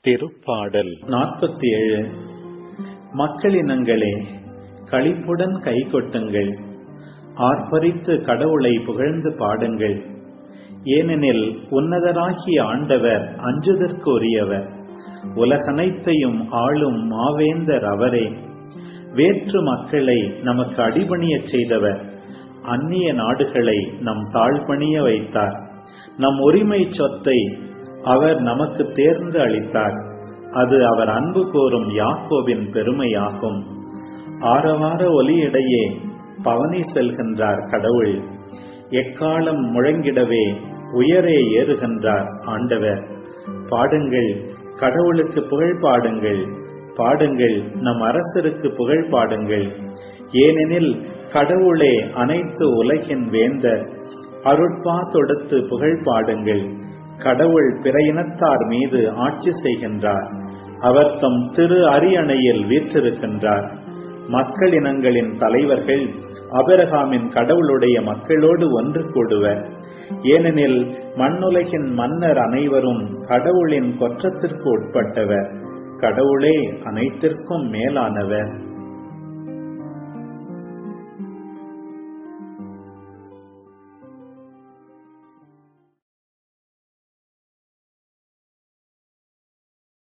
திருப்பாடல் நாற்பத்தி ஏழு மக்களினங்களே களிப்புடன் கை கொட்டுங்கள் ஆர்ப்பரித்து கடவுளை புகழ்ந்து பாடுங்கள் ஏனெனில் உன்னதராகிய ஆண்டவர் அஞ்சுதற்கு உரியவர் உலகனைத்தையும் ஆளும் மாவேந்தர் அவரே வேற்று மக்களை நமக்கு அடிபணியச் செய்தவர் அந்நிய நாடுகளை நம் தாழ்பணிய வைத்தார் நம் உரிமை சொத்தை அவர் நமக்கு தேர்ந்து அளித்தார் அது அவர் அன்பு கோரும் யாக்கோவின் பெருமையாகும் ஆரவார ஒலியிடையே பவனி செல்கின்றார் கடவுள் எக்காலம் முழங்கிடவே உயரே ஏறுகின்றார் ஆண்டவர் பாடுங்கள் கடவுளுக்கு புகழ் பாடுங்கள் பாடுங்கள் நம் அரசருக்கு புகழ் பாடுங்கள் ஏனெனில் கடவுளே அனைத்து உலகின் வேந்தர் அருட்பா தொடுத்து புகழ் பாடுங்கள் கடவுள் பிற இனத்தார் மீது ஆட்சி செய்கின்றார் அவர் தம் திரு அரியணையில் வீற்றிருக்கின்றார் மக்கள் இனங்களின் தலைவர்கள் அபரகாமின் கடவுளுடைய மக்களோடு ஒன்று கூடுவர் ஏனெனில் மண்ணுலகின் மன்னர் அனைவரும் கடவுளின் கொற்றத்திற்கு உட்பட்டவர் கடவுளே அனைத்திற்கும் மேலானவர்